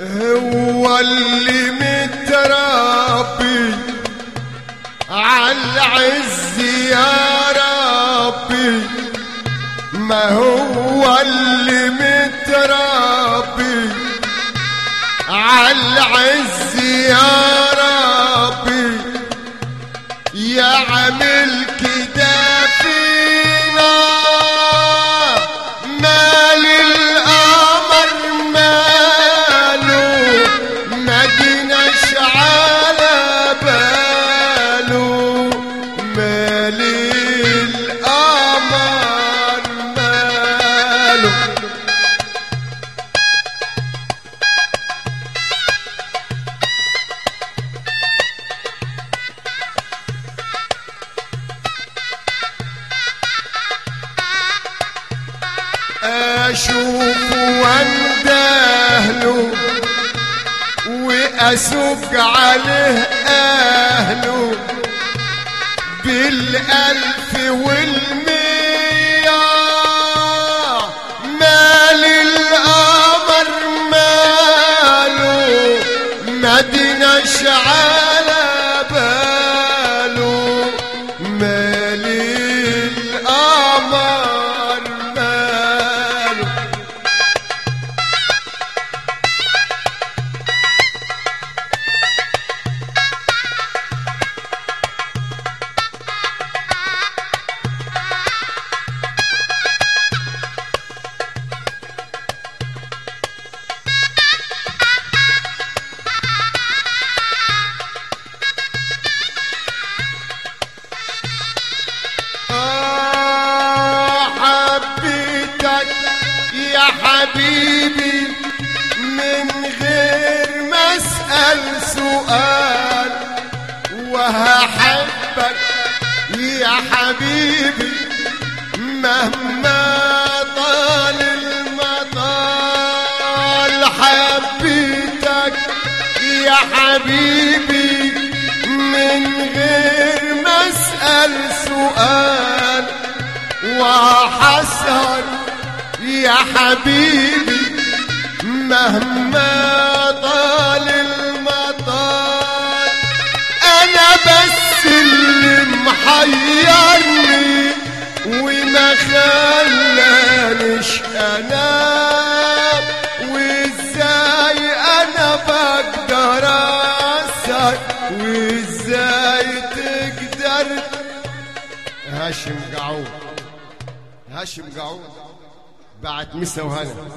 هو اللي متربي عالعز يا ربي ما هو اللي متربي عالعز يا ربي يعمل كده فينا مال القمر ماله ما جيناش على باله مال القمر ماله اشوف واندهله واسوق عليه اهله بالالف والمية مال القمر ماله مدينش على باله مال القمر ماله آه حبيتك يا حبيبي من غير ما اسأل سؤال وهحبك يا حبيبي مهما طال المطال حبيتك يا حبيبي من غير ما اسأل سؤال وحسهر يا حبيبي مهما طال المطال انا بس اللي محيرني وما خلانيش انام وازاي انا بقدر اسهر وازاي تقدر هاشم قعود هاشم قعود بعد مسا وهنا